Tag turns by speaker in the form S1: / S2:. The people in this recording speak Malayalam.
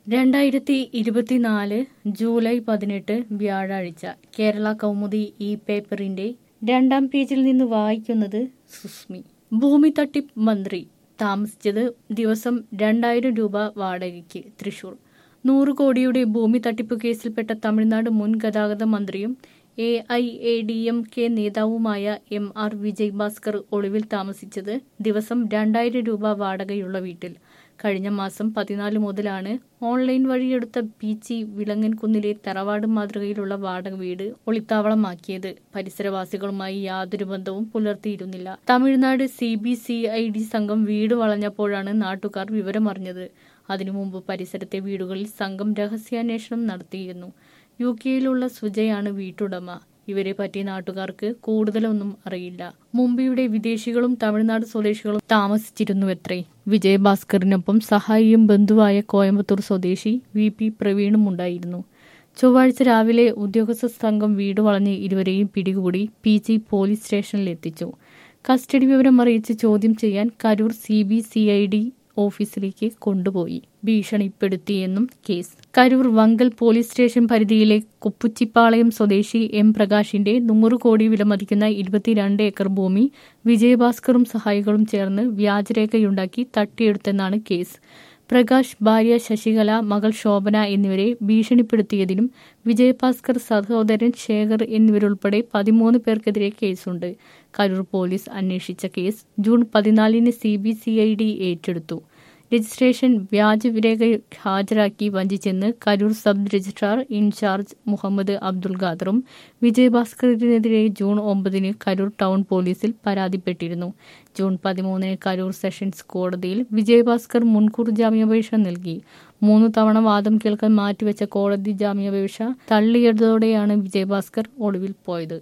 S1: രണ്ടായിരത്തി ഇരുപത്തിനാല് ജൂലൈ പതിനെട്ട് വ്യാഴാഴ്ച കേരള കൗമുദി ഈ പേപ്പറിന്റെ രണ്ടാം പേജിൽ നിന്ന് വായിക്കുന്നത് സുസ്മി ഭൂമി തട്ടിപ്പ് മന്ത്രി താമസിച്ചത് ദിവസം രണ്ടായിരം രൂപ വാടകയ്ക്ക് തൃശൂർ നൂറ് കോടിയുടെ ഭൂമി തട്ടിപ്പ് കേസിൽപ്പെട്ട തമിഴ്നാട് മുൻ ഗതാഗത മന്ത്രിയും A I A D M K നേതാവുമായ എം ആർ വിജയ് ഭാസ്കർ ഒളിവിൽ താമസിച്ചത് ദിവസം രണ്ടായിരം രൂപ വാടകയുള്ള വീട്ടിൽ കഴിഞ്ഞ മാസം പതിനാല് മുതലാണ് ഓൺലൈൻ വഴിയെടുത്ത ബീച്ചി വിലങ്ങൻകുന്നിലെ തറവാട് മാതൃകയിലുള്ള വാടക വീട് ഒളിത്താവളമാക്കിയത് പരിസരവാസികളുമായി യാതൊരു ബന്ധവും പുലർത്തിയിരുന്നില്ല Tamil Nadu C B C I D സംഘം വീട് വളഞ്ഞപ്പോഴാണ് നാട്ടുകാർ വിവരമറിഞ്ഞത് അതിനു മുമ്പ് പരിസരത്തെ വീടുകളിൽ സംഘം രഹസ്യാന്വേഷണം നടത്തിയിരുന്നു യു കെയിലുള്ള സുജയാണ് വീട്ടുടമ ഇവരെ പറ്റി നാട്ടുകാർക്ക് കൂടുതലൊന്നും അറിയില്ല മുംബൈയുടെ വിദേശികളും തമിഴ്നാട് സ്വദേശികളും താമസിച്ചിരുന്നുവത്രേ വിജയഭാസ്കറിനൊപ്പം സഹായിയും ബന്ധുവായ കോയമ്പത്തൂർ സ്വദേശി വി പി പ്രവീണും ഉണ്ടായിരുന്നു ചൊവ്വാഴ്ച രാവിലെ ഉദ്യോഗസ്ഥ സംഘം വീട് വളഞ്ഞ് ഇരുവരെയും പിടികൂടി പി ജി പോലീസ് സ്റ്റേഷനിൽ എത്തിച്ചു കസ്റ്റഡി വിവരം അറിയിച്ച് ചോദ്യം ചെയ്യാൻ Karur C B C I D ഓഫീസിലേക്ക് കൊണ്ടുപോയി ഭീഷണിപ്പെടുത്തിയെന്നും case Karur Vangal police station പരിധിയിലെ കുപ്പുച്ചിപ്പാളയം സ്വദേശി എം പ്രകാശിന്റെ നൂറ് കോടി വിലമതിക്കുന്ന ഇരുപത്തിരണ്ട് ഏക്കർ ഭൂമി വിജയഭാസ്കറും സഹായികളും ചേർന്ന് വ്യാജരേഖയുണ്ടാക്കി തട്ടിയെടുത്തെന്നാണ് കേസ് പ്രകാശ് ഭാര്യ ശശികല മകൾ ശോഭന എന്നിവരെ ഭീഷണിപ്പെടുത്തിയതിനും വിജയഭാസ്കർ സഹോദരൻ ശേഖർ എന്നിവരുൾപ്പെടെ പതിമൂന്ന് പേർക്കെതിരെ കേസുണ്ട് കരൂർ പോലീസ് അന്വേഷിച്ച കേസ് ജൂൺ പതിനാലിന് C B C I D ഏറ്റെടുത്തു രജിസ്ട്രേഷൻ വ്യാജരേഖ ഹാജരാക്കി വഞ്ചിച്ചെന്ന് Karur sub registrar in charge Muhammad Abdul ഖാദറും വിജയഭാസ്കറിനെതിരെ ജൂൺ ഒമ്പതിന് കരൂർ ടൗൺ പോലീസിൽ പരാതിപ്പെട്ടിരുന്നു ജൂൺ പതിമൂന്നിന് കരൂർ സെഷൻസ് കോടതിയിൽ വിജയഭാസ്കർ മുൻകൂർ ജാമ്യാപേക്ഷ നൽകി മൂന്ന് തവണ വാദം കേൾക്കാൻ മാറ്റിവെച്ച കോടതി ജാമ്യാപേക്ഷ തള്ളിയതോടെയാണ് വിജയഭാസ്കർ ഒളിവിൽ പോയത്